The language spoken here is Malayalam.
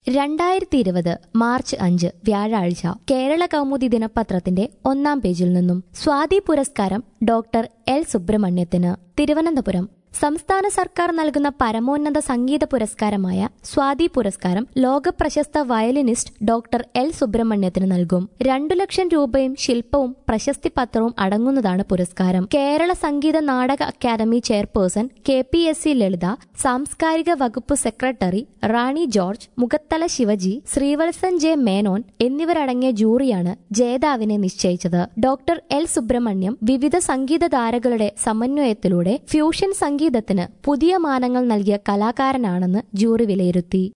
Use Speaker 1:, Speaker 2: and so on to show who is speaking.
Speaker 1: രണ്ടായിരത്തി ഇരുപത് മാർച്ച് അഞ്ച് വ്യാഴാഴ്ച കേരള കൗമുദി ദിനപത്രത്തിന്റെ ഒന്നാം പേജിൽ നിന്നും സ്വാതി പുരസ്കാരം ഡോക്ടർ എൽ സുബ്രഹ്മണ്യത്തിന് തിരുവനന്തപുരം സംസ്ഥാന സർക്കാർ നൽകുന്ന പരമോന്നത സംഗീത പുരസ്കാരമായ സ്വാതി പുരസ്കാരം ലോക പ്രശസ്ത വയലിനിസ്റ്റ് ഡോക്ടർ എൽ സുബ്രഹ്മണ്യത്തിന് നൽകും രണ്ടു ലക്ഷം രൂപയും ശില്പവും പ്രശസ്തി പത്രവും അടങ്ങുന്നതാണ് പുരസ്കാരം Kerala Sangeetha Nataka Akademi chairperson K P S C Lalitha സാംസ്കാരിക വകുപ്പ് secretary Rani George Mukhathala Sivaji Sreevalsan J Menon എന്നിവരടങ്ങിയ ജൂറിയാണ് ജേതാവിനെ നിശ്ചയിച്ചത് ഡോക്ടർ എൽ സുബ്രഹ്മണ്യം വിവിധ സംഗീത താരകളുടെ സമന്വയത്തിലൂടെ ഫ്യൂഷൻ സംഗീതത്തിന് പുതിയ മാനങ്ങൾ നൽകിയ കലാകാരനാണെന്ന് ജൂറി വിലയിരുത്തി